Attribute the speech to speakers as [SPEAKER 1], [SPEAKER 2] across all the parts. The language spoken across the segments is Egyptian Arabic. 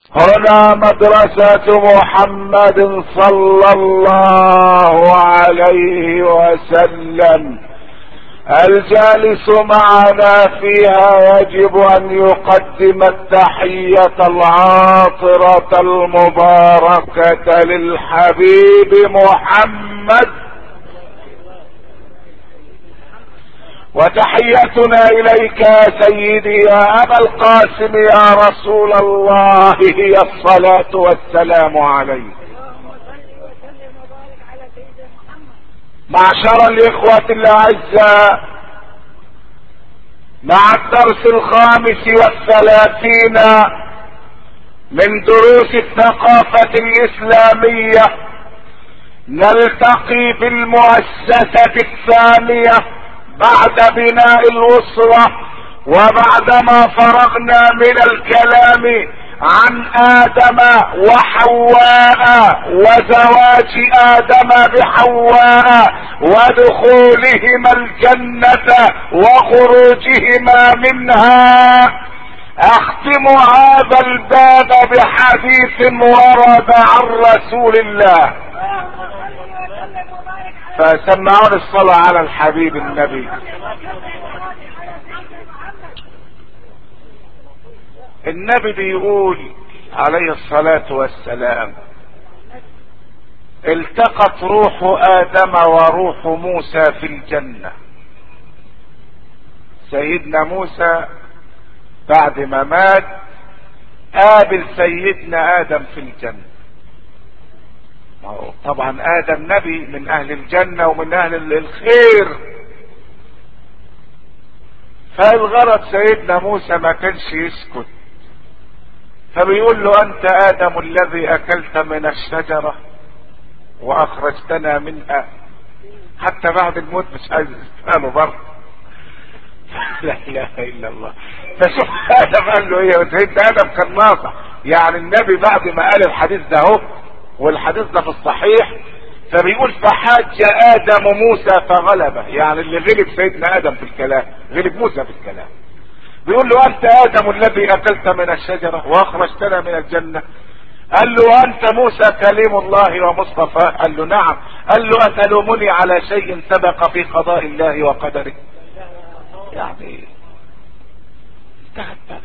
[SPEAKER 1] هنا مدرسة محمد صلى الله عليه وسلم الجالس معنا فيها يجب ان يقدم التحية العاطرة المباركة للحبيب محمد وتحيتنا اليك يا سيدي يا ابا القاسم يا رسول الله هي الصلاة والسلام عليك معشر الاخوة الاعزاء مع الدرس الخامس والثلاثين من دروس الثقافة الاسلامية نلتقي بالمؤسسة الثانية بعد بناء الاسرة وبعدما فرغنا من الكلام عن ادم وحواء وزواج ادم بحواء ودخولهما الجنة وخروجهما منها اختم هذا الباب بحديث ورد عن رسول الله فسمعون الصلاة على الحبيب النبي النبي بيقول عليه الصلاة والسلام التقت روح ادم وروح موسى في الجنة سيدنا موسى بعد ما مات قابل سيدنا ادم في الجنة طبعا ادم نبي من اهل الجنة ومن اهل الخير فالغرض سيدنا موسى ما كانش يسكت فبيقول له انت ادم الذي اكلت من الشجرة واخرجتنا منها حتى بعد الموت مش عايز يسأله برضه لا اله الا الله فشوف ادم قال له ايه سيدنا ادم كان ناصح يعني النبي بعد ما قال الحديث ده اهو والحديث ده في الصحيح فبيقول فحاج ادم موسى فغلبه يعني اللي غلب سيدنا ادم في الكلام غلب موسى في الكلام بيقول له انت ادم الذي اكلت من الشجرة واخرجتنا من الجنة قال له انت موسى كليم الله ومصطفى قال له نعم قال له اتلومني على شيء سبق في قضاء الله وقدره يعني انتهت بقى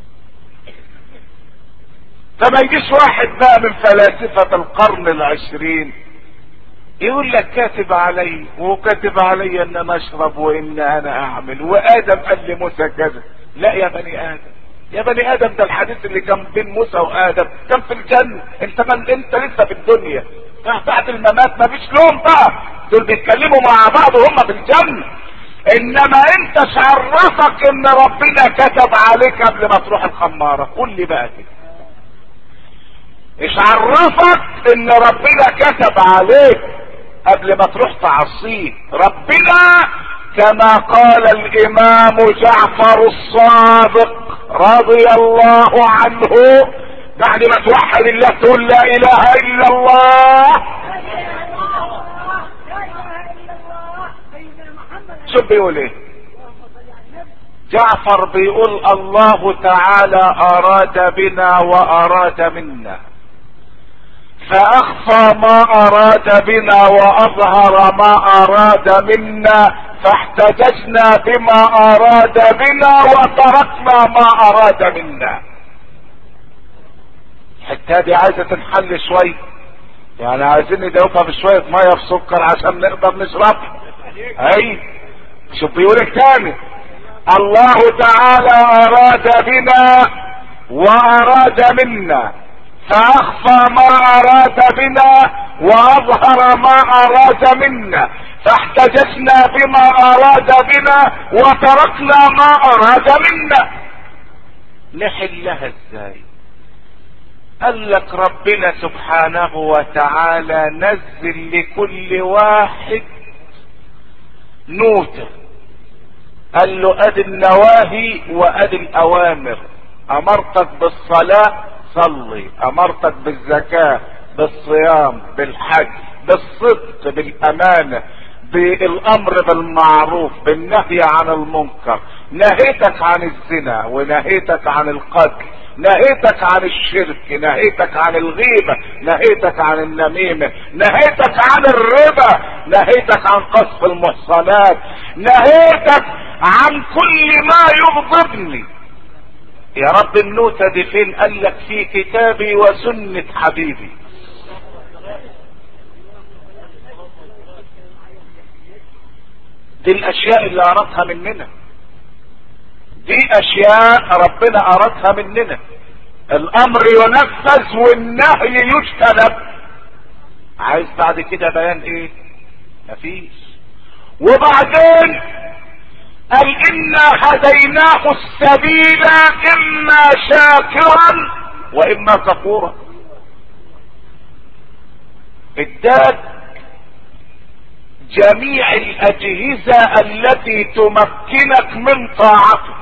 [SPEAKER 1] فما يجيش واحد بقى من فلاسفة القرن العشرين يقول لك كاتب علي وكاتب علي ان انا اشرب وان انا اعمل وادم قال لموسى كذا لا يا بني ادم يا بني ادم ده الحديث اللي كان بين موسى وادم كان في الجنة انت من انت لسه في الدنيا بعد الممات ما فيش لوم بقى دول بيتكلموا مع بعض وهم في الجنة انما انت عرفك ان ربنا كتب عليك قبل ما تروح الخمارة قول لي بقى كده ايش عرفك ان ربنا كتب عليك قبل ما تروح تعصيه ربنا كما قال الامام جعفر الصادق رضي الله عنه بعد ما توحد الله تقول لا اله الا الله شوف بيقول ايه جعفر بيقول الله تعالى اراد بنا واراد منا فاخفى ما اراد بنا واظهر ما اراد منا فاحتججنا بما اراد بنا وتركنا ما اراد منا الحته دي عايزه تنحل شويه يعني عايزين ندوبها بشويه ميه في سكر عشان نقدر نشربها اي شوف بيقول تاني الله تعالى اراد بنا واراد منا فاخفى ما اراد بنا واظهر ما اراد منا فاحتججنا بما اراد بنا وتركنا ما اراد منا نحلها ازاي قال لك ربنا سبحانه وتعالى نزل لكل واحد نوتة قال له ادي النواهي وادي الاوامر امرتك بالصلاة صلي امرتك بالزكاة بالصيام بالحج بالصدق بالامانة بالامر بالمعروف بالنهي عن المنكر نهيتك عن الزنا ونهيتك عن القتل نهيتك عن الشرك نهيتك عن الغيبة نهيتك عن النميمة نهيتك عن الربا نهيتك عن قصف المحصنات نهيتك عن كل ما يغضبني يا رب النوتة دي فين قال لك في كتابي وسنة حبيبي دي الاشياء اللي اردها مننا دي اشياء ربنا ارادها مننا الامر ينفذ والنهي يجتنب عايز بعد كده بيان ايه مفيش وبعدين قال انا هديناه السبيل اما شاكرا واما كفورا اداك جميع الاجهزة التي تمكنك من طاعته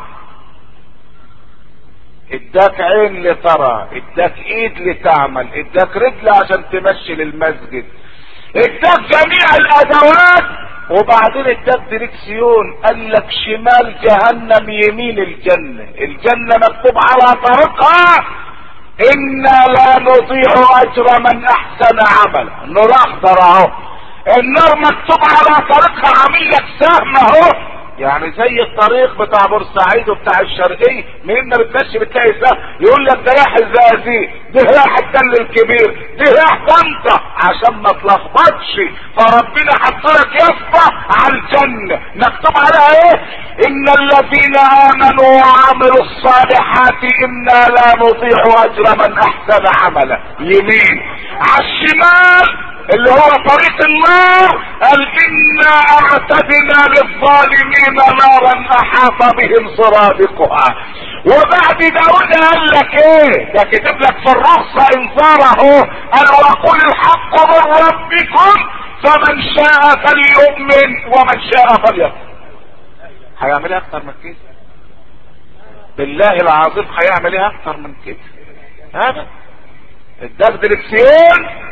[SPEAKER 1] اداك عين لترى اداك ايد لتعمل اداك رجل عشان تمشي للمسجد اداك جميع الادوات وبعدين اداك دريكسيون قال لك شمال جهنم يمين الجنة الجنة مكتوب على طريقها انا لا نضيع اجر من احسن عملا نور اخضر اهو النار مكتوب على طريقها عامل لك سهم اهو يعني زي الطريق بتاع بورسعيد وبتاع الشرقية منين ما بتمشي بتلاقي سهم يقول لك ده رايح الزقازيق ده رايح التل الكبير ده رايح طنطا عشان ما تلخبطش فربنا حط لك يافطة على الجنة مكتوب عليها ايه ان الذين امنوا وعملوا الصالحات انا لا نضيع اجر من احسن عملا يمين على الشمال اللي هو طريق النار قال انا اعتدنا للظالمين نارا احاط بهم سرادقها وبعد داود قال لك ايه ده كتب لك في الرخصة انذار اهو قال وقل الحق من ربكم فمن شاء فليؤمن ومن شاء فليكفر هيعمل ايه اكتر من كده بالله العظيم هيعمل ايه اكتر من كده هذا اداك دركسيون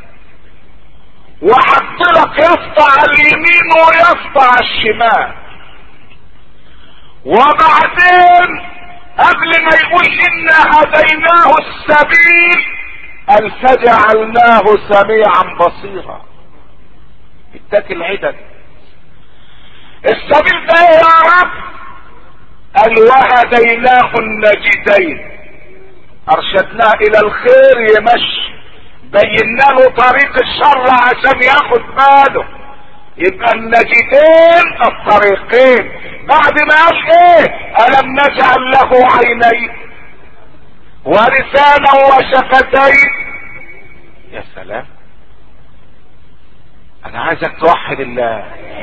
[SPEAKER 1] وحط لك يافطة على اليمين ويافطة على الشمال وبعدين قبل ما يقول انا هديناه السبيل قال فجعلناه سميعا بصيرا اداك العدد السبيل ده يا رب قال وهديناه النجدين ارشدناه الى الخير يمشي بينا له طريق الشر عشان ياخد باله يبقى النجدين الطريقين بعد ما قال ايه الم نجعل له عينين ولسانا وشفتين يا سلام انا عايزك توحد الله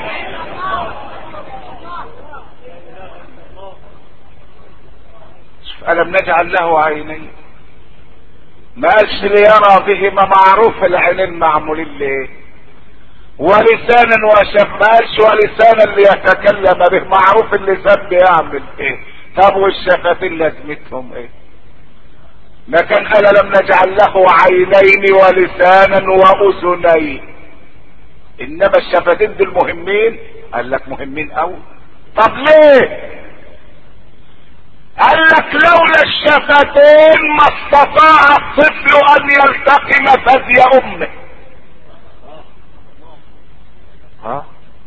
[SPEAKER 1] شوف الم نجعل له عينين ماش ليرى بهما معروف العينين معمولين ليه ولسانا وشفاش ولسانا ليتكلم به معروف اللسان بيعمل ايه طب والشفتين لازمتهم ايه ما كان قال لم نجعل له عينين ولسانا واذنين انما الشفتين دول مهمين قال لك مهمين قوي طب ليه قال لك لولا الشفتين ما استطاع الطفل ان يلتقم ثدي امه ها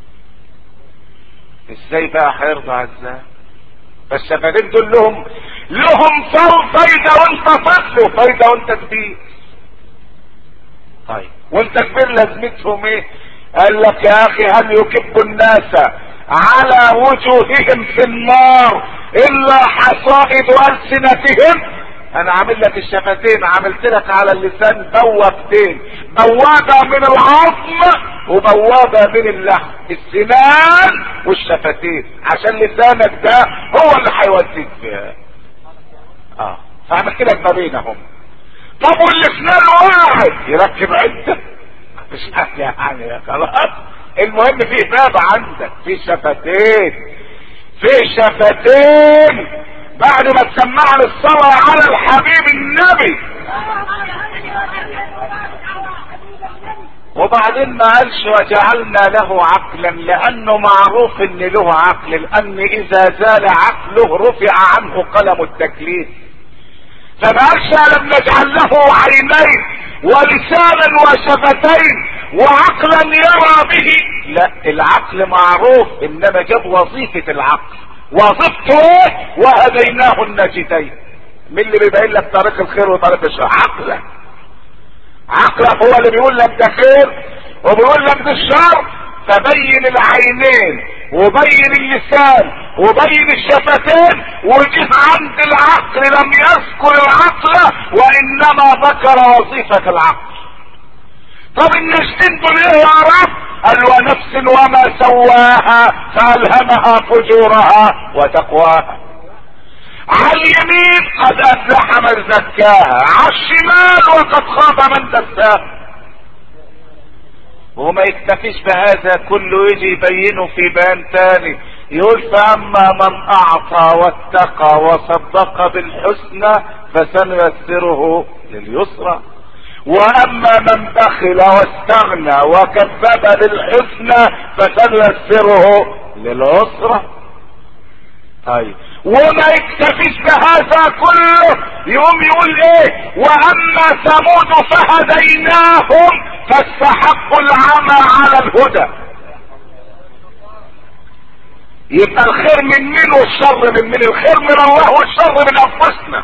[SPEAKER 1] ازاي بقى هيرضع ازاي فالشفتين دول لهم لهم فايدة وانت طفل وفايدة وانت كبير طيب وانت كبير لازمتهم ايه قال لك يا اخي هل يكب الناس على وجوههم في النار الا حصائد السنتهم انا عامل لك الشفتين عملت لك على اللسان بوابتين بوابة من العظم وبوابة من اللحم السنان والشفتين عشان لسانك ده هو اللي هيوديك فيها اه فعملت لك ما بينهم طب والاسنان واحد يركب عدة مش حاجة يعني خلاص المهم في باب عندك في شفتين في شفتين بعد ما تسمعنا الصلاة على الحبيب النبي وبعدين ما قالش وجعلنا له عقلا لانه معروف ان له عقل لان اذا زال عقله رفع عنه قلم التكليف فما قالش لم نجعل له عينين ولسانا وشفتين وعقلا يرى به لا العقل معروف انما جاب وظيفة العقل وظيفته ايه وهديناه النجدين مين اللي بيبين لك طريق الخير وطريق الشر عقلك عقلك هو اللي بيقول لك ده خير وبيقول لك ده الشر فبين العينين وبين اللسان وبين الشفتين وجيت عند العقل لم يذكر العقل وانما ذكر وظيفة العقل طب النجدين دول ايه يا رب قال ونفس وما سواها فالهمها فجورها وتقواها على اليمين قد افلح من زكاها على الشمال وقد خاب من دساها وما يكتفيش بهذا كله يجي يبينه في بيان تاني يقول فاما من اعطى واتقى وصدق بالحسنى فسنيسره لليسرى واما من بخل واستغنى وكذب بالحسنى فسنيسره للعسرى طيب وما يكتفيش بهذا كله يقوم يقول ايه واما ثمود فهديناهم فاستحقوا العمى على الهدى يبقى الخير من مين والشر من مين الخير من الله والشر من انفسنا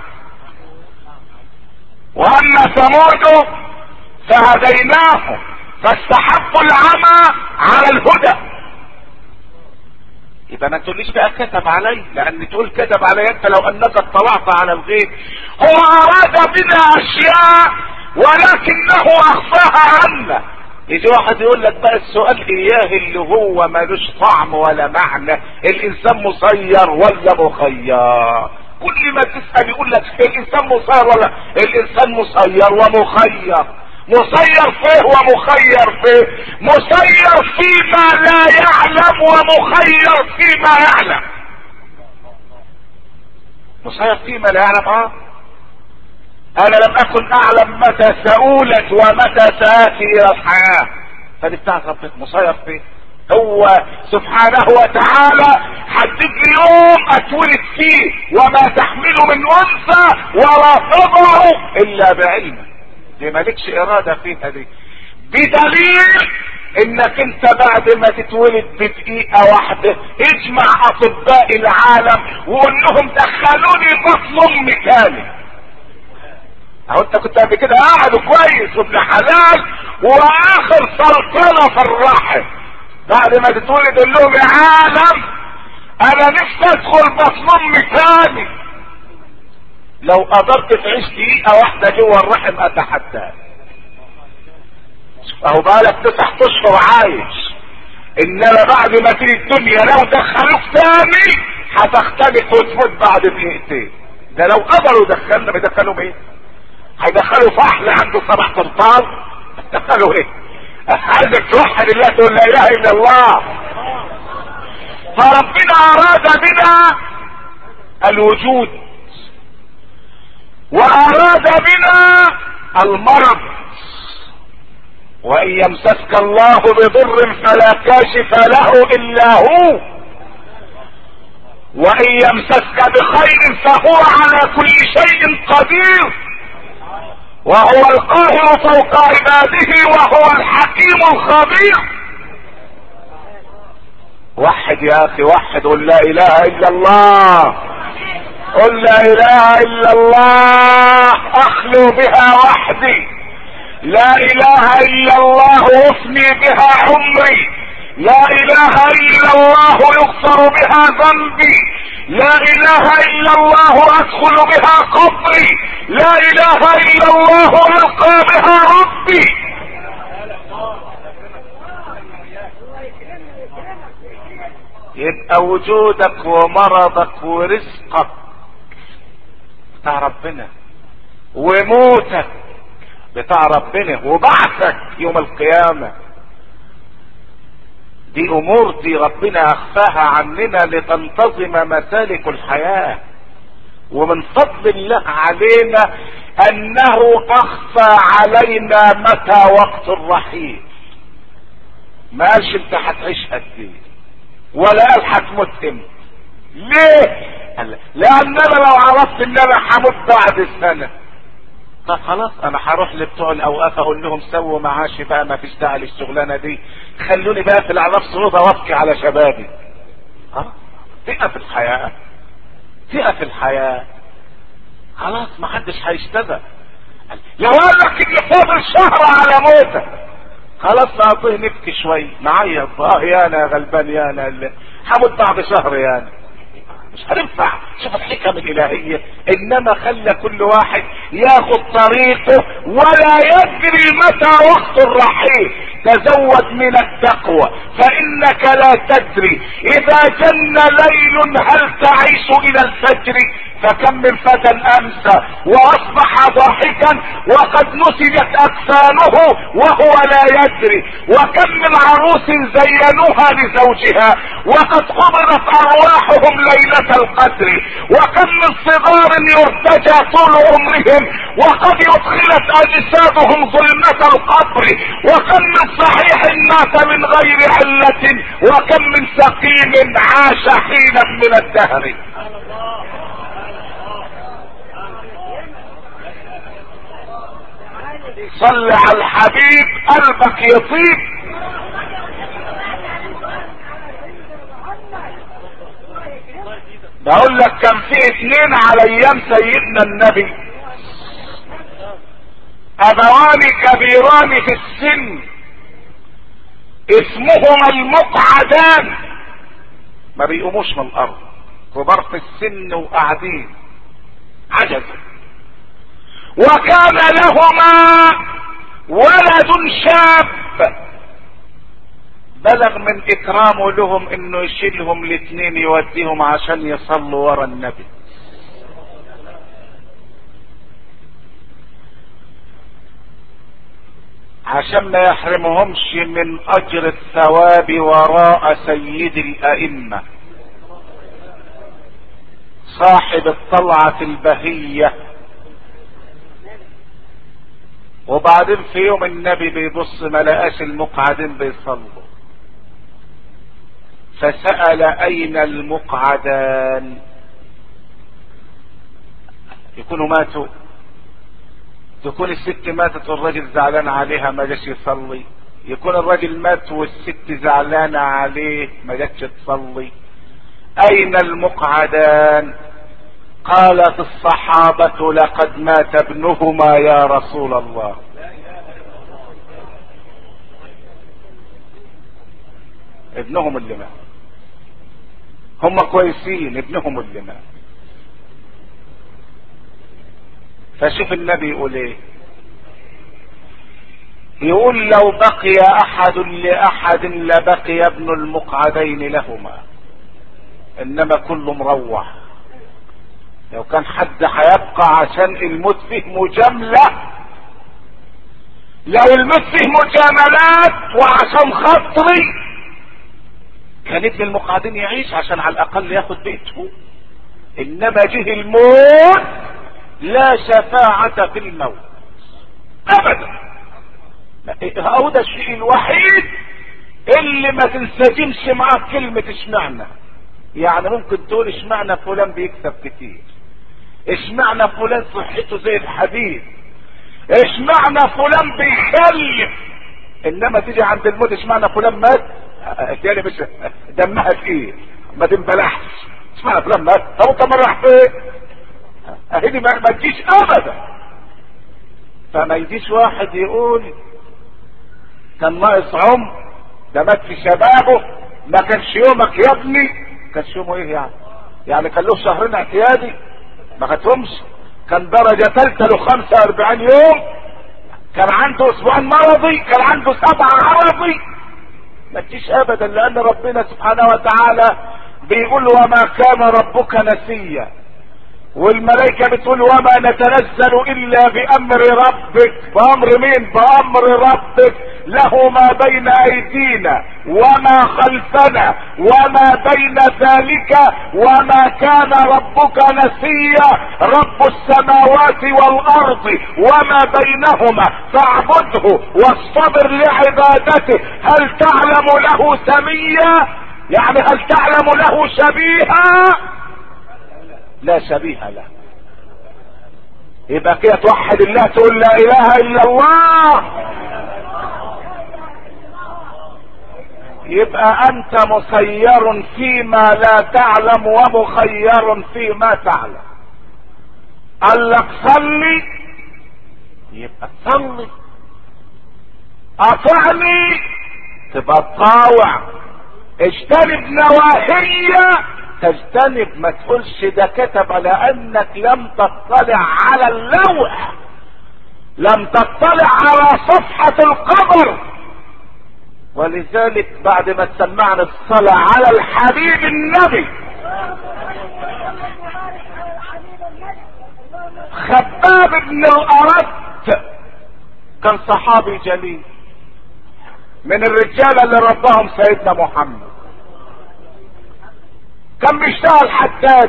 [SPEAKER 1] واما ثمود فهديناهم فاستحقوا العمى على الهدى يبقى ما تقوليش بقى كتب علي لان تقول كتب علي انت لو انك اطلعت على الغيب هو اراد بنا اشياء ولكنه اخفاها عنا يجي واحد يقول لك بقى السؤال اياه اللي هو ملوش طعم ولا معنى الانسان مسير ولا مخير كل ما تسأل يقول لك الانسان مسير ولا الانسان مسير ومخير مسير فيه ومخير فيه مسير فيما لا يعلم ومخير فيما يعلم مسير فيما لا يعلم اه انا لم اكن اعلم متى سأولد ومتى سآتي الى الحياة فدي بتاعت ربك مسير فيه هو سبحانه وتعالى حدد لي يوم اتولد فيه وما تحمل من انثى ولا تضع الا بعلمه دي مالكش ارادة فيها دي بدليل انك انت بعد ما تتولد بدقيقة واحدة اجمع اطباء العالم وقول لهم دخلوني بطن امي تاني اهو انت كنت قبل كده قاعد كويس وابن حلال واخر سلطنة في الرحم بعد ما تتولد قول لهم يا عالم انا نفسي ادخل بطن امي تاني لو قدرت تعيش دقيقة واحدة جوه الرحم اتحداك اهو بقالك تسع اشهر عايش انما بعد ما تيجي الدنيا لو دخلوك تاني هتختلف وتموت بعد دقيقتين ده لو قدروا يدخلنا بيدخلوا ايه هيدخلوا فحل عنده سبع تنطار دخلوا ايه عايزك توحد الله تقول لا اله الا الله فربنا اراد بنا الوجود واراد بنا المرض وان يمسسك الله بضر فلا كاشف له الا هو وان يمسسك بخير فهو على كل شيء قدير وهو القاهر فوق عباده وهو الحكيم الخبير وحد يا اخي وحد قل لا اله الا الله قل لا اله الا الله اخلو بها وحدي لا اله الا الله افني بها عمري لا اله الا الله يغفر بها ذنبي لا اله الا الله ادخل بها قبري لا اله الا الله القى بها ربي يبقى وجودك ومرضك ورزقك بتاع ربنا وموتك بتاع ربنا وبعثك يوم القيامة دي امور دي ربنا اخفاها عننا لتنتظم مسالك الحياة ومن فضل الله علينا انه اخفى علينا متى وقت الرحيل ما قالش انت هتعيش قد ايه ولا قال هتموت امتى ليه قال لان انا لو عرفت ان انا هموت بعد سنه طب خلاص انا هروح لبتوع الاوقاف اقول لهم سووا معاشي بقى ما فيش داعي للشغلانه دي خلوني بقى في الاعراف صعوبه وابكي على شبابي ها ثقه في الحياه ثقه في الحياه خلاص ما حدش هيشتغل لو قال لك ان فاضل شهر على موتك خلاص نعطيه نبكي شوي نعيط اه يا انا غلبان يا انا اللي هموت بعد شهر يا انا مش هننفع شوف الحكم الالهية انما خلى كل واحد ياخد طريقه ولا يدري متى وقت الرحيل تزود من التقوى فانك لا تدري اذا جن ليل هل تعيش الى الفجر فكم من فتى امسى واصبح ضاحكا وقد نسجت اكفانه وهو لا يدري وكم من عروس زينوها لزوجها وقد قبضت ارواحهم ليلة القدر وكم من صغار يرتجى طول عمرهم وقد ادخلت اجسادهم ظلمة القبر وكم من صحيح مات من غير علة وكم من سقيم عاش حينا من الدهر صل على الحبيب قلبك يطيب بقول لك كان في اتنين على ايام سيدنا النبي ابوان كبيران في السن اسمهما المقعدان ما بيقوموش من الارض كبار في السن وقاعدين عجزوا وكان لهما ولد شاب بلغ من اكرامه لهم انه يشيلهم الاثنين يوديهم عشان يصلوا ورا النبي عشان ما يحرمهمش من اجر الثواب وراء سيد الائمه صاحب الطلعه البهيه وبعدين في يوم النبي بيبص ما لقاش المقعدين بيصلوا فسأل أين المقعدان يكونوا ماتوا تكون الست ماتت والراجل زعلان عليها ما جاش يصلي يكون الراجل مات والست زعلانة عليه ما جاتش تصلي أين المقعدان قالت الصحابة لقد مات ابنهما يا رسول الله ابنهم اللي مات هم كويسين ابنهم اللي مات فشوف النبي يقول ايه يقول لو بقي احد لاحد لبقي ابن المقعدين لهما انما كله مروح لو كان حد هيبقى عشان الموت فيه مجاملة لو الموت فيه مجاملات وعشان خاطري كان ابن المقعدين يعيش عشان على الاقل ياخد بيته انما جه الموت لا شفاعة في الموت ابدا هو ده الشيء الوحيد اللي ما تنسجمش معاه كلمة اشمعنى يعني ممكن تقول اشمعنى فلان بيكسب كتير اشمعنى فلان صحته زي الحديد اشمعنى فلان بيخلف انما تيجي عند الموت اشمعنى فلان مات يعني مش دمها تقيل ما تنبلعش اشمعنى فلان مات طب انت ما راح فين اهدي ما, ما تجيش ابدا فما يجيش واحد يقول كان ناقص عمر ده مات في شبابه ما كانش يومك يا ابني كانش يومه ايه يعني يعني كان له شهرين اعتيادي ما خدهمش كان درجة ثالثة له 45 يوم كان عنده اسبوعين مرضي كان عنده سبعة عرضي ما تجيش ابدا لان ربنا سبحانه وتعالى بيقول وما كان ربك نسيا والملائكة بتقول وما نتنزل الا بامر ربك بامر مين بامر ربك له ما بين ايدينا وما خلفنا وما بين ذلك وما كان ربك نسيا رب السماوات والارض وما بينهما فاعبده واصطبر لعبادته هل تعلم له سميا يعني هل تعلم له شبيها لا شبيه له يبقى كده توحد الله تقول لا اله الا الله يبقى انت مسير فيما لا تعلم ومخير فيما تعلم قال لك صلي يبقى صلي اطعني تبقى تطاوع اجتنب نواهي تجتنب ما تقولش ده كتب لانك لم تطلع على اللوح لم تطلع على صفحة القبر ولذلك بعد ما سمعنا الصلاة على الحبيب النبي خباب بن الأرد كان صحابي جليل من الرجال اللي ربهم سيدنا محمد كان بيشتغل حداد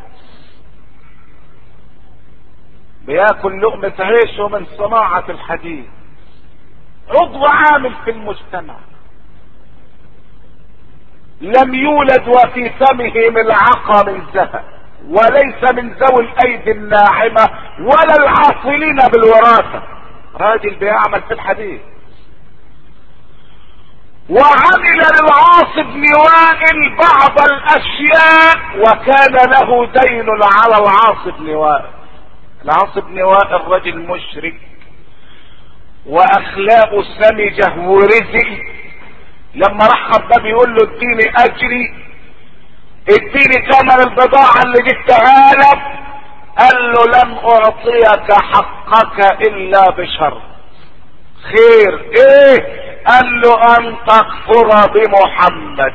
[SPEAKER 1] بياكل لقمة عيشه من صناعة الحديد عضو عامل في المجتمع لم يولد وفي فمه ملعقة من ذهب وليس من ذوي الايدي الناعمة ولا العاصلين بالوراثة راجل بيعمل في الحديد وعمل للعاص بن وائل بعض الاشياء وكان له دين على العاص بن وائل العاص بن وائل رجل مشرك واخلاقه سمجة ورزق لما راح خباب يقول له اديني اجري اديني ثمن البضاعة اللي جبتها لك قال له لن اعطيك حقك الا بشرط خير ايه قال له ان تكفر بمحمد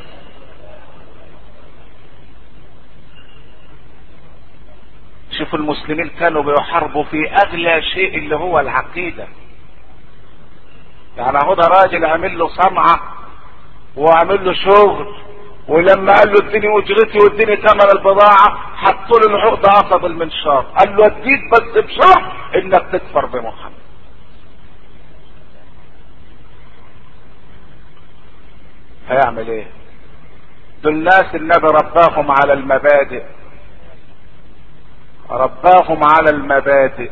[SPEAKER 1] شوفوا المسلمين كانوا بيحاربوا في اغلى شيء اللي هو العقيده يعني هو ده راجل عامل له صنعه وعامل له شغل ولما قال له اديني اجرتي واديني ثمن البضاعه حطوا له العقده قصب المنشار قال له اديك بس بشرط انك تكفر بمحمد هيعمل ايه دول ناس النبي رباهم على المبادئ رباهم على المبادئ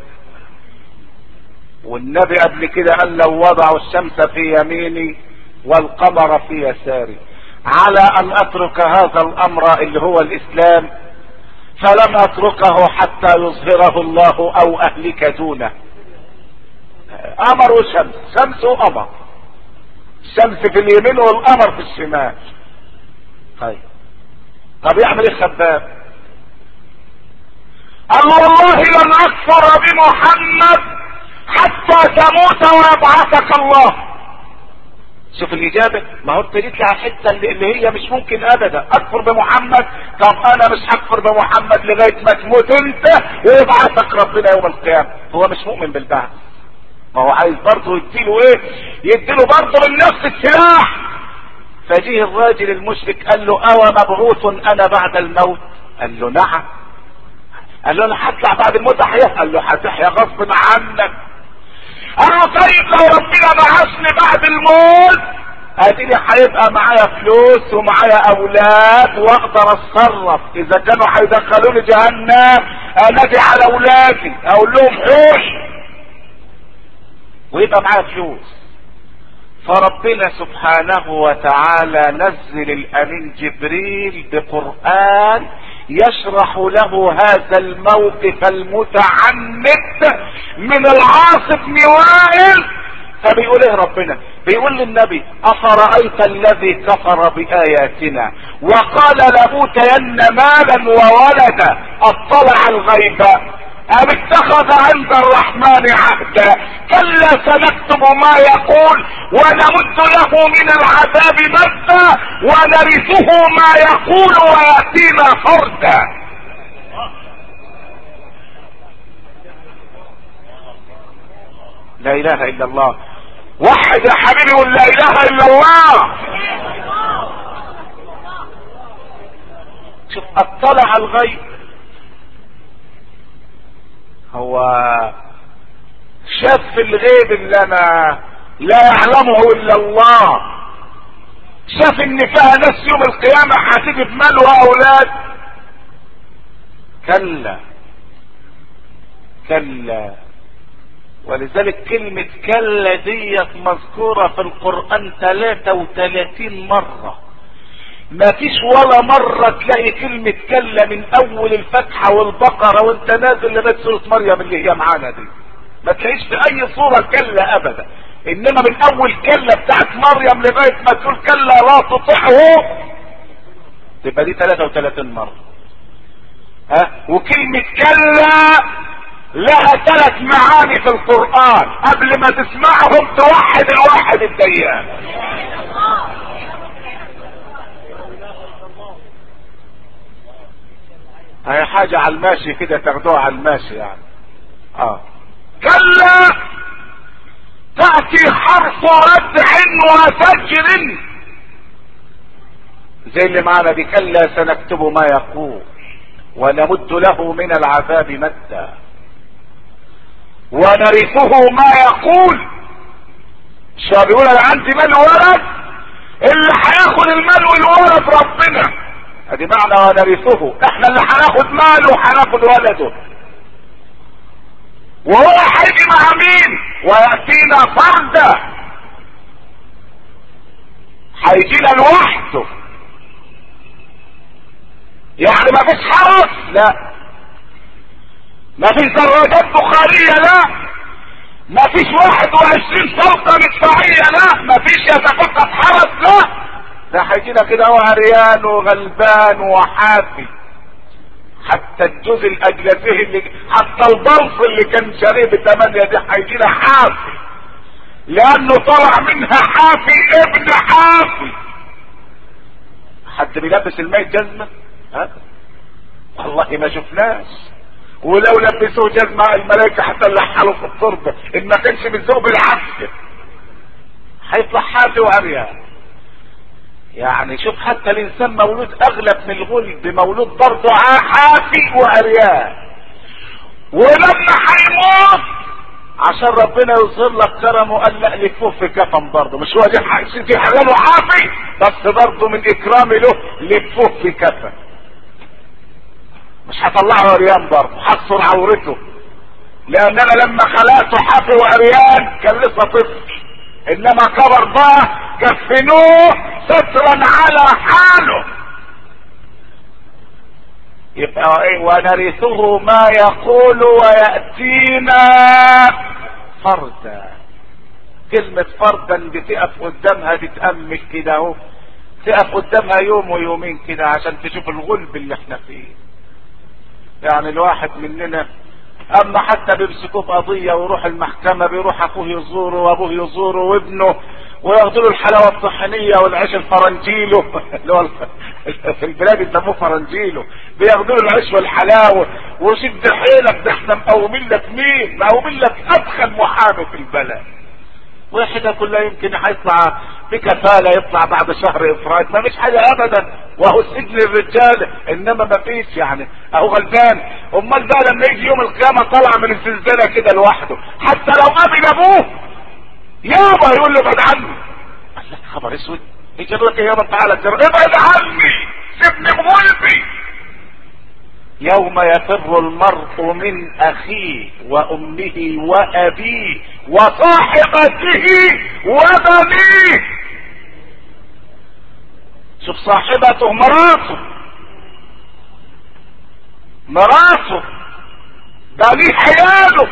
[SPEAKER 1] والنبي قبل كده قال لو وضعوا الشمس في يميني والقمر في يساري على ان اترك هذا الامر اللي هو الاسلام فلم اتركه حتى يظهره الله او اهلك دونه امر وشمس شمس وقمر الشمس في اليمين والقمر في الشمال طيب طب يعمل ايه خباب قال والله لن اكفر بمحمد حتى تموت ويبعثك الله شوف الاجابه ما هو انت جيت لي على الحته اللي, اللي هي مش ممكن ابدا اكفر بمحمد طب انا مش هكفر بمحمد لغايه ما تموت انت ويبعثك ربنا يوم القيامه هو مش مؤمن بالبعث ما هو عايز برضه يديله ايه يديله برضه من نفس السلاح فجيه الراجل المشرك قال له او مبعوث انا بعد الموت قال له نعم قال له انا هطلع بعد الموت احيا قال له هتحيا غصب عنك انا طيب لو ربنا بعثني بعد الموت اديني هيبقى معايا فلوس ومعايا اولاد واقدر اتصرف اذا كانوا هيدخلوني جهنم انادي على اولادي اقول لهم حوش ويبقى معاه فلوس فربنا سبحانه وتعالى نزل الامين جبريل بقرآن يشرح له هذا الموقف المتعمد من العاص بن وائل فبيقول ايه ربنا بيقول للنبي افرأيت الذي كفر بآياتنا وقال لأوتين مالا وولدا اطلع الغيب ام اتخذ عند الرحمن عهدا كلا سنكتب ما يقول ونمد له من العذاب مدا ونرثه ما يقول وياتينا فردا لا اله الا الله وحد يا حبيبي قول لا اله الا الله شوف اطلع الغيب هو شاف في الغيب اللي انا لا يعلمه الا الله شاف ان فيها ناس يوم القيامة هتيجي بمالها اولاد كلا كلا ولذلك كلمة كلا ديت مذكورة في القرآن 33 مرة ما فيش ولا مرة تلاقي كلمة كلا من اول الفتحة والبقرة وانت نازل لغاية سورة مريم اللي هي معانا دي ما تلاقيش في اي صورة كلا ابدا انما من اول كلا بتاعت مريم لغاية ما تقول كلا لا تطيعه تبقى دي 33 مرة ها وكلمة كلا لها ثلاث معاني في القرآن قبل ما تسمعهم توحد الواحد الديان هي حاجة على الماشي كده تاخدوها على الماشي يعني اه كلا تأتي حرف ردع وفجر زي اللي معنا دي كلا سنكتب ما يقول ونمد له من العذاب مدا ونرثه ما يقول شو بيقول انا عندي مال ولد اللي هياخد المال والولد ربنا ادي معنى ونرثه احنا اللي هناخد ماله وهناخد ولده وهو هيجي مع مين وياتينا فردا هيجينا لوحده يعني ما فيش حرس لا ما فيش دراجات بخارية لا ما فيش واحد وعشرين سلطة مدفعية لا ما فيش يتفقد حرس لا ده هيجينا كده هو عريان وغلبان وحافي حتى الجزء الاجلسيه اللي حتى البلص اللي كان شاريه بثمانية دي هيجينا حافي لانه طلع منها حافي ابن حافي حد بيلبس الميت جزمة ها والله ما شفناش ولو لبسوه جزمة الملائكة حتى لحلوا في التربة ان ما كانش بالذوق بالعكس هيطلع حافي وعريان يعني شوف حتى الانسان مولود اغلب من الغلب مولود برضه حافي وعريان ولما هيموت عشان ربنا يظهر لك كرمه قال لا لفوه في كفن برضه مش هو دي دي حلال وحافي بس برضه من اكرامي له لفوه في كفن مش هطلعه عريان برضه هكسر عورته لان انا لما خلقته حافي وعريان كان لسه طفل انما كبر بقى كفنوه سترا على حاله يبقى ايه ونرثه ما يقول ويأتينا فردا كلمة فردا بتقف قدامها تتأمل كده اهو تقف قدامها يوم ويومين كده عشان تشوف الغلب اللي احنا فيه يعني الواحد مننا اما حتى بيمسكوه في قضيه ويروح المحكمه بيروح اخوه يزوره وابوه يزوره وابنه وياخدوا له الحلاوه الطحينيه والعيش الفرنجيلو اللي هو في البلاد يسموه فرنجيلو بياخدوا له العيش والحلاوه وشد حيلك ده احنا مقومين لك مين؟ مقومين لك ادخل محامي في البلد واحدة كلها يمكن هيطلع بكفالة يطلع بعد شهر افراد ما فيش حاجة ابدا وهو سجن الرجال انما ما فيش يعني اهو غلبان امال بقى لما يجي يوم القيامة طلع من الزنزانة كده لوحده حتى لو قابل ابوه يابا يقول له ابعد عني قال لك خبر اسود يجي لك يابا تعالى ابعد عني سيبني بغلبي يوم يفر المرء من اخيه وامه وابيه وصاحبته وبنيه شوف صاحبته مراته مراته بنيه عياله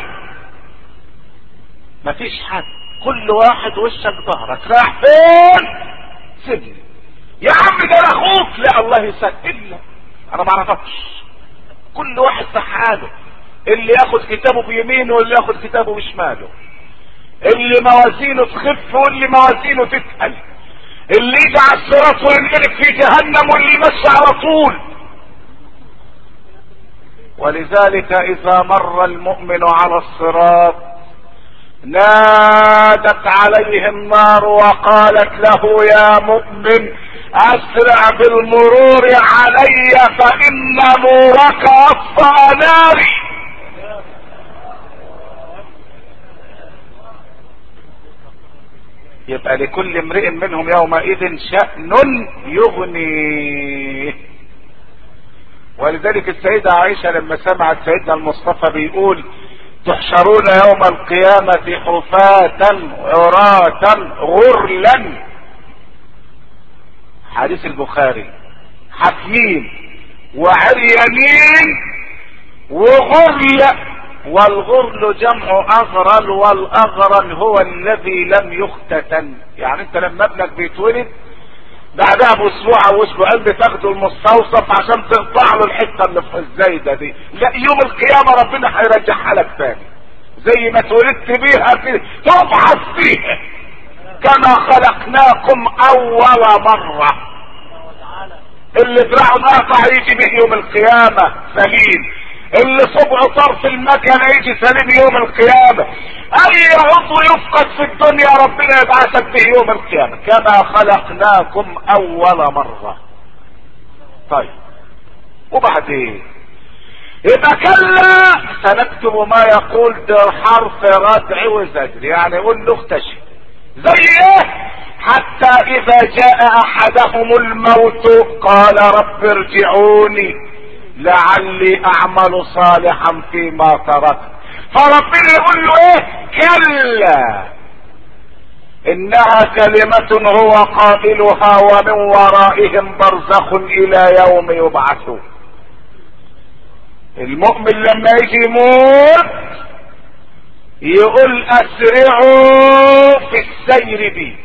[SPEAKER 1] مفيش حد كل واحد وشك ظهرك راح فين سيبني يا عم ده انا اخوك لا الله يسهل لك انا ما اعرفكش كل واحد في حاله اللي ياخد كتابه بيمينه واللي ياخد كتابه بشماله اللي موازينه تخف واللي موازينه تتقل اللي يجي على الصراط وينقلب في جهنم واللي يمشي على طول ولذلك اذا مر المؤمن على الصراط نادت عليه النار وقالت له يا مؤمن اسرع بالمرور علي فان نورك اطفأ ناري يبقى لكل امرئ منهم يومئذ شأن يغنيه ولذلك السيدة عائشة لما سمعت سيدنا المصطفى بيقول تحشرون يوم القيامة حفاة عراة غرلا حديث البخاري حفيين وعريانين وغرل والغرل جمع اغرل والاغرل هو الذي لم يختتن يعني انت لما ابنك بيتولد بعدها باسبوع او اسبوعين بتاخده المستوصف عشان تقطع له الحته اللي في الزايده دي لا يوم القيامه ربنا هيرجعها لك تاني زي ما اتولدت بيها كده تبعث فيها كما خلقناكم اول مره اللي دراعه نقطع يجي به يوم القيامه سليم اللي صبعه طرف المكنه يجي سليم يوم القيامه اي عضو يفقد في الدنيا ربنا يبعثك به يوم القيامة كما خلقناكم اول مرة طيب وبعدين يبقى كلا سنكتب ما يقول ده حرف ردع وزجر يعني يقول له اختشي زي ايه حتى اذا جاء احدهم الموت قال رب ارجعوني لعلي اعمل صالحا فيما تركت فربنا يقول له ايه كلا انها كلمة هو قائلها ومن ورائهم برزخ الى يوم يبعثون المؤمن لما يجي يموت يقول اسرعوا في السير بي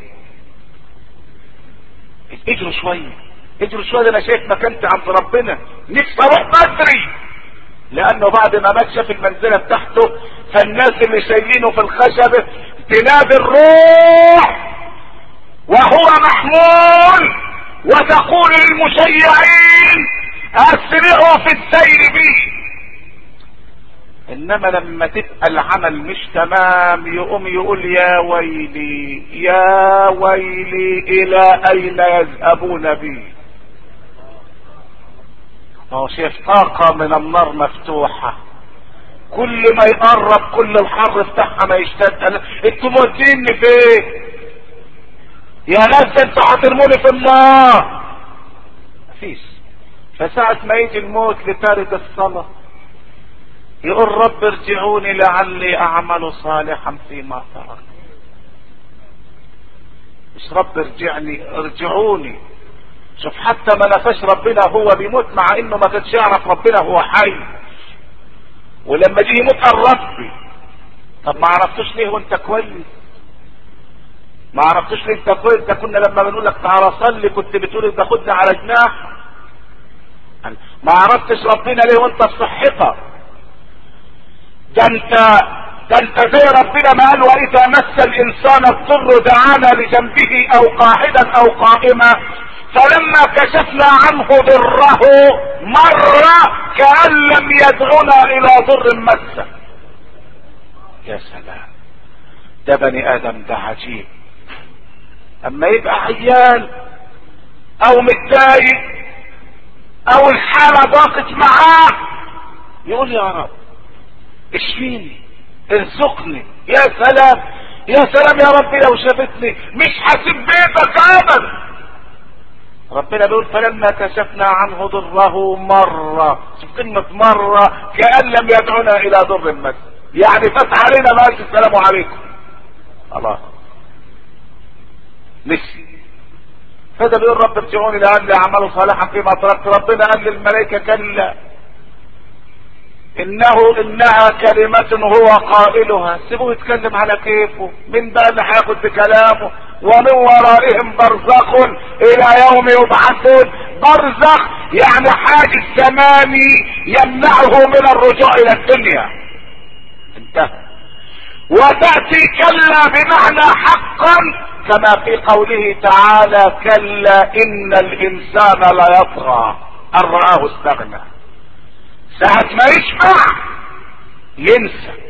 [SPEAKER 1] اجروا شوية اجروا شوية انا شايف مكانتي عند ربنا نفسي اروح بدري لانه بعد ما مات شاف المنزلة بتاعته فالناس اللي شايلينه في الخشبة تنادي الروح وهو محمول وتقول للمشيعين اسرعوا في السير بي انما لما تبقى العمل مش تمام يقوم يقول يا ويلي يا ويلي الى اين يذهبون بي هو شايف طاقة من النار مفتوحة كل ما يقرب كل الحر بتاعها ما يشتد انتوا موديني فين يا ناس انتوا هترموني في النار مفيش فساعة ما يجي الموت لتارك الصلاة يقول رب ارجعوني لعلي اعمل صالحا فيما ترك مش رب ارجعني ارجعوني شوف حتى ما نفاش ربنا هو بيموت مع انه ما كانش يعرف ربنا هو حي ولما جه يموت قال ربي طب ما عرفتوش ليه وانت كويس ما عرفتوش ليه انت كويس ده كنا لما بنقول لك تعالى صلي كنت بتقول انت خدني على جناح ما عرفتش ربنا ليه وانت في صحتك ده انت ده انت زي ربنا ما قال واذا مس الانسان الضر دعانا لجنبه او قاعدا او قائما فلما كشفنا عنه ضره مر كأن لم يدعنا الى ضر مسه يا سلام ده بني ادم ده عجيب اما يبقى عيان او متضايق او الحالة ضاقت معاه يقول يا رب اشفيني ارزقني يا سلام يا سلام يا ربي لو شافتني مش هسيب بيتك ابدا ربنا بيقول فلما كشفنا عنه ضره مرة شوف كلمة مرة كأن لم يدعنا إلى ضر مس يعني فتح علينا ما قالش السلام عليكم الله نسي فده بيقول رب ارجعوني لعلي اعمل صالحا فيما تركت ربنا قال للملائكة كلا انه انها كلمة هو قائلها سيبوه يتكلم على كيفه من بقى اللي هياخد بكلامه ومن ورائهم برزخ الى يوم يبعثون برزخ يعني حاجز زماني يمنعه من الرجوع الى الدنيا انتهى وتأتي كلا بمعنى حقا كما في قوله تعالى كلا ان الانسان ليطغى ان رآه استغنى ساعة ما يشبع ينسى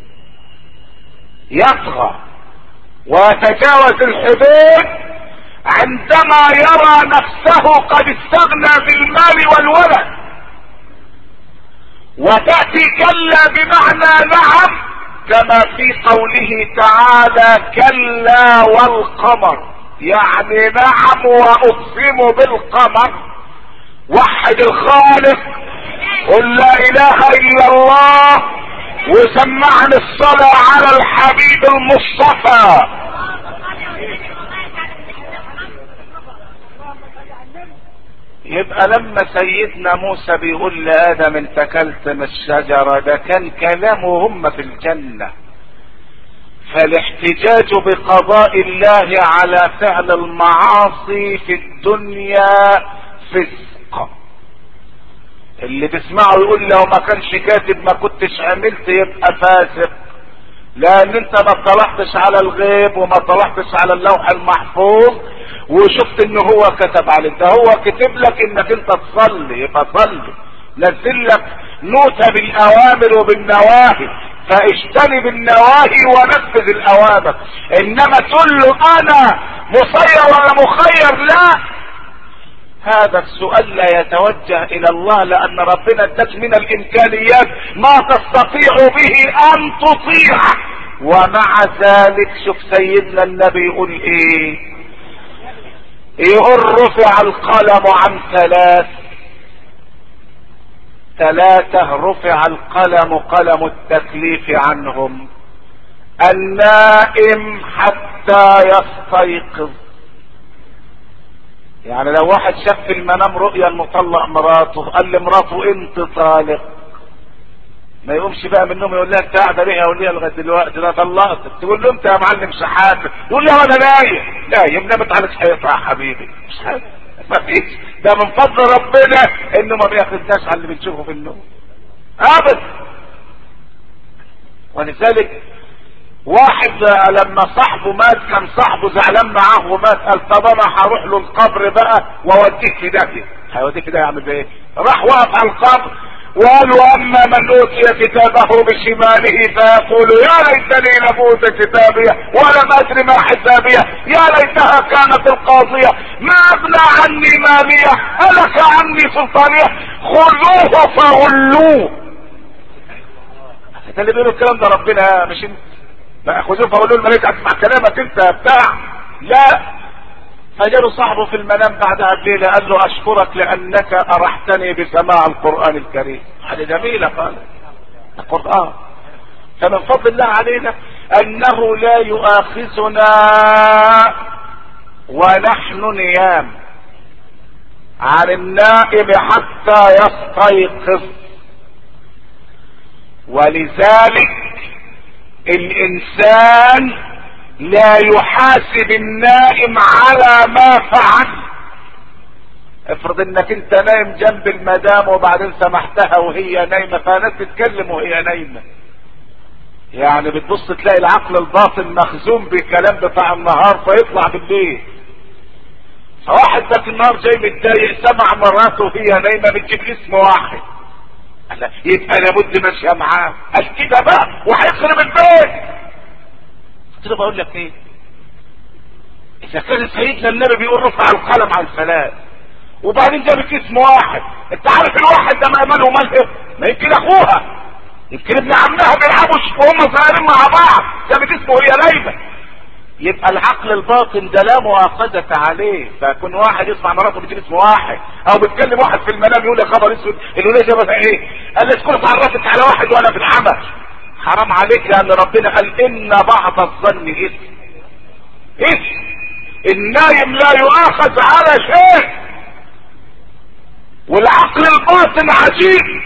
[SPEAKER 1] يطغى ويتجاوز الحدود عندما يرى نفسه قد استغنى بالمال والولد وتأتي كلا بمعنى نعم كما في قوله تعالى كلا والقمر يعني نعم واقسم بالقمر وحد الخالق قل لا اله الا الله وسمعني الصلاة على الحبيب المصطفى يبقى لما سيدنا موسى بيقول لآدم انت كلت من الشجرة ده كان كلامه هم في الجنة فالاحتجاج بقضاء الله على فعل المعاصي في الدنيا فسق اللي تسمعه يقول لو ما كانش كاتب ما كنتش عملت يبقى فاسق لان انت ما اطلعتش على الغيب وما اطلعتش على اللوح المحفوظ وشفت ان هو كتب عليك ده هو كتب لك انك انت تصلي يبقى صلي نزل لك نوتة بالاوامر وبالنواهي فاجتنب النواهي ونفذ الاوامر انما تقول له انا مسير ولا مخير لا هذا السؤال لا يتوجه الى الله لان ربنا اداك من الامكانيات ما تستطيع به ان تطيع ومع ذلك شوف سيدنا النبي يقول ايه يقول رفع القلم عن ثلاث ثلاثة رفع القلم قلم التكليف عنهم النائم حتى يستيقظ يعني لو واحد شاف في المنام رؤيا المطلق مراته قال لمراته انت طالق ما يقومش بقى منهم يقول لها انت قاعده ليه يقول لها لغايه دلوقتي ده طلقتك تقول له انت يا معلم شحات يقول لها انا نايم نايم نامت على حيطه يا حبيبي مش حاجه ما فيش ده من فضل ربنا انه ما بياخدناش على اللي بنشوفه في النوم ابدا ولذلك واحد لما صاحبه مات كان صاحبه زعلان معاه ومات قال طب انا هروح له القبر بقى واوديك في داهيه هيوديك ده يعمل ايه راح وقف على القبر وقالوا اما من اوتي كتابه بشماله فيقول يا ليتني لفوت كتابيه ولم ادر ما حسابيه يا ليتها كانت القاضيه ما اغنى عني ماليه هلك عني سلطانيه خذوه فغلوه ده اللي بيقولوا الكلام ده ربنا مش انت بقى خذوه فقولوا الملائكه اسمع كلامك انت بتاع لا فجاله صاحبه في المنام بعدها بليله قال له اشكرك لانك ارحتني بسماع القران الكريم هذه جميله قال القران فمن فضل الله علينا انه لا يؤاخذنا ونحن نيام عن النائم حتى يستيقظ ولذلك الانسان لا يحاسب النائم على ما فعل افرض انك انت نايم جنب المدام وبعدين سمحتها وهي نايمة فناس تتكلم وهي نايمة يعني بتبص تلاقي العقل الباطن مخزون بالكلام بتاع النهار فيطلع بالليل فواحد ذاك النهار جاي متضايق سمع مراته وهي نايمة بتجيب اسم واحد يبقى لابد ماشيه معاه قال كده بقى وهيخرب البيت قلت له بقول لك ايه اذا كان سيدنا النبي بيقول رفع القلم عن ثلاث وبعدين جابت اسم واحد انت عارف الواحد ده ماله وماله ما يمكن اخوها يمكن ابن عمها بيلعبوا وهم صغيرين مع بعض جابت اسمه وهي نايمه يبقى العقل الباطن ده لا مؤاخذة عليه فيكون واحد يسمع مراته بتجيب اسم واحد او بتكلم واحد في المنام يقول لي خبر اسود الوليه جابها ايه قال لي اسكت اتعرفت على واحد وانا في العمل حرام عليك لان ربنا قال ان بعض الظن اثم اثم النايم لا يؤاخذ على شيء والعقل الباطن عجيب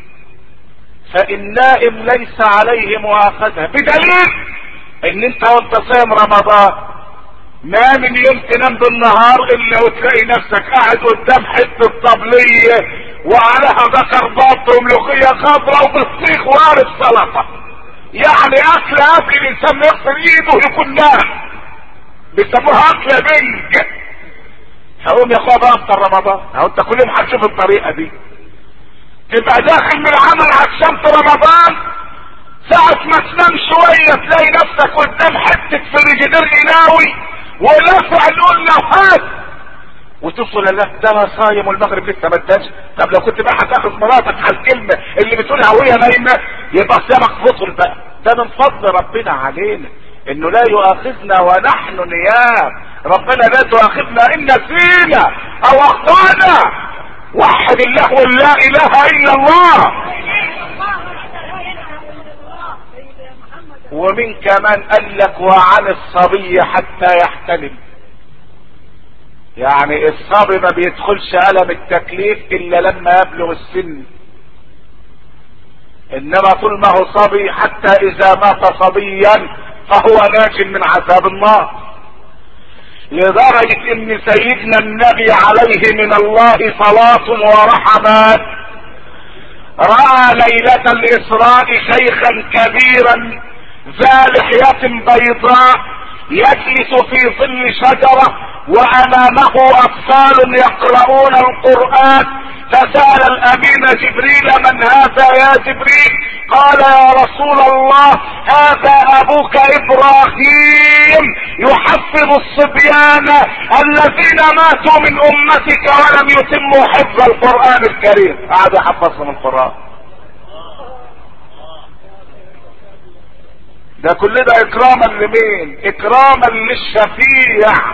[SPEAKER 1] فالنائم ليس عليه مؤاخذة بدليل ان انت وانت صايم رمضان ما من يوم تنام بالنهار الا وتلاقي نفسك قاعد قدام حته طبليه وعليها ذكر بط وملوخيه خضراء وبطيخ وعارف سلطه يعني اكل اكل الانسان يغسل ايده يكون نام بيسموها اكله بنج هقوم يا اخويا بقى افطر رمضان اهو انت كل يوم هتشوف الطريقه دي تبقى داخل من العمل عشان في رمضان ساعة ما تنام شوية تلاقي نفسك قدام حتة فريجيدير قلاوي ولافع القول نفاس وتوصل لله ده انا صايم والمغرب لسه ما اداش طب لو كنت بقى هتاخد مراتك على الكلمة اللي بتقولها وهي نايمة يبقى صيامك فطر بقى ده من فضل ربنا علينا انه لا يؤاخذنا ونحن نيام ربنا لا تؤاخذنا ان نسينا او اخطانا وحد الله ولا اله الا الله ومن كمان قال لك وعن الصبي حتى يحتلم يعني الصبي ما بيدخلش ألم التكليف إلا لما يبلغ السن إنما طول ما هو صبي حتى إذا مات صبيا فهو ناج من عذاب النار لدرجة ان سيدنا النبي عليه من الله صلاة ورحمات رأى ليلة الإسراء شيخا كبيرا ذا لحية بيضاء يجلس في ظل شجرة وأمامه أطفال يقرؤون القرآن فسأل الأمين جبريل من هذا يا جبريل قال يا رسول الله هذا أبوك إبراهيم يحفظ الصبيان الذين ماتوا من أمتك ولم يتموا حفظ القرآن الكريم قعد يحفظهم القرآن ده كل ده اكراما لمين اكراما للشفيع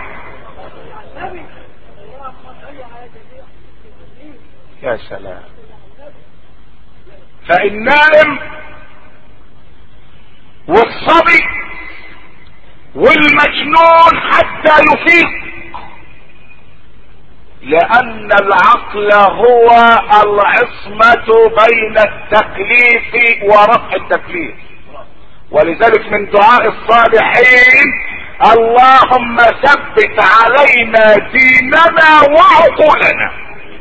[SPEAKER 1] يا سلام فالنائم والصبي والمجنون حتى يفيق لان العقل هو العصمة بين التكليف ورفع التكليف ولذلك من دعاء الصالحين اللهم ثبت علينا ديننا وعقولنا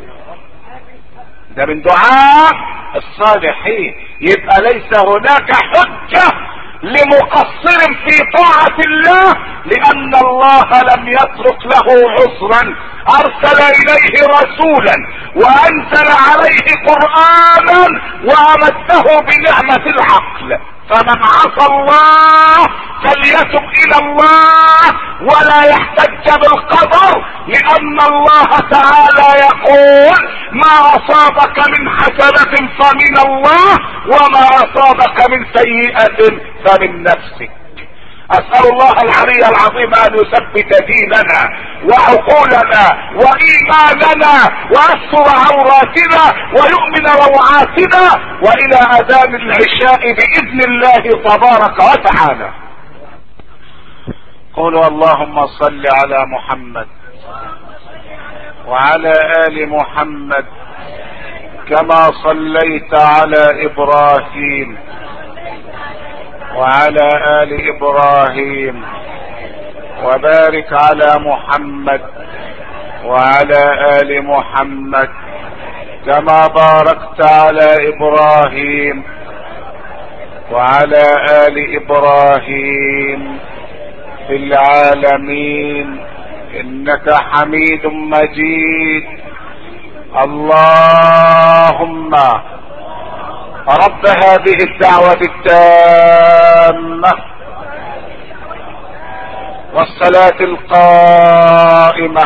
[SPEAKER 1] ده من دعاء الصالحين يبقى ليس هناك حجة لمقصر في طاعة الله لان الله لم يترك له عذرا ارسل اليه رسولا وانزل عليه قرآنا وامده بنعمة العقل فمن عصى الله فليتب الى الله ولا يحتج بالقدر لان الله تعالى يقول ما اصابك من حسنة فمن الله وما اصابك من سيئة فمن نفسك اسأل الله العلي العظيم ان يثبت ديننا وعقولنا وايماننا ويستر عوراتنا ويؤمن روعاتنا والى اذان العشاء باذن الله تبارك وتعالى قولوا اللهم صل على محمد وعلى ال محمد كما صليت على ابراهيم وعلى ال ابراهيم وبارك على محمد وعلى ال محمد كما باركت على ابراهيم وعلى ال ابراهيم في العالمين انك حميد مجيد اللهم رب هذه الدعوة التامة والصلاة القائمة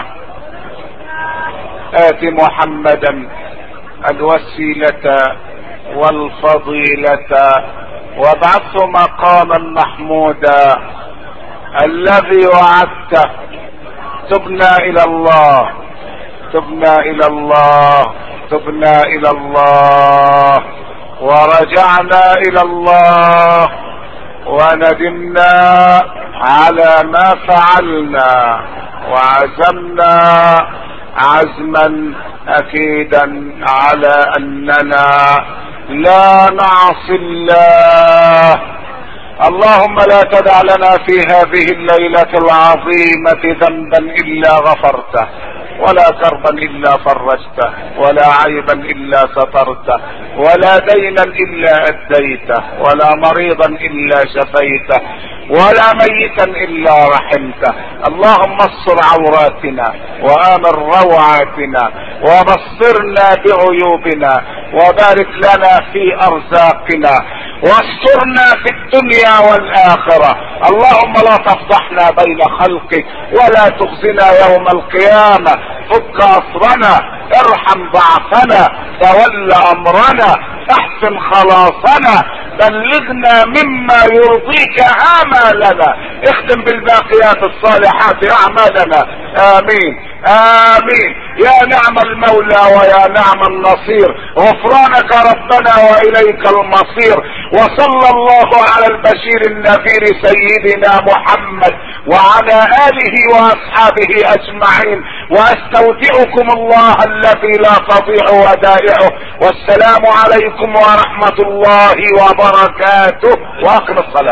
[SPEAKER 1] آت محمدا الوسيلة والفضيلة وابعثه مقاما محمودا الذي وعدته تبنا الى الله تبنا الى الله تبنا الى الله ورجعنا الى الله وندمنا على ما فعلنا وعزمنا عزما اكيدا على اننا لا نعصي الله اللهم لا تدع لنا في هذه الليلة العظيمة ذنبا الا غفرته ولا كربا الا فرجته ولا عيبا الا سترته ولا دينا الا اديته ولا مريضا الا شفيته ولا ميتا الا رحمته اللهم استر عوراتنا وامن روعاتنا وبصرنا بعيوبنا وبارك لنا في ارزاقنا واسترنا في الدنيا والاخرة اللهم لا تفضحنا بين خلقك ولا تخزنا يوم القيامة فك اسرنا ارحم ضعفنا تول امرنا احسن خلاصنا بلغنا مما يرضيك آمالنا اختم بالباقيات الصالحات أعمالنا آمين آمين يا نعم المولى ويا نعم النصير غفرانك ربنا وإليك المصير وصلى الله على البشير النذير سيدنا محمد وعلى آله وأصحابه أجمعين وأستودعكم الله الذي لا تضيع ودائعه والسلام عليكم ورحمة الله وبركاته وأقم الصلاة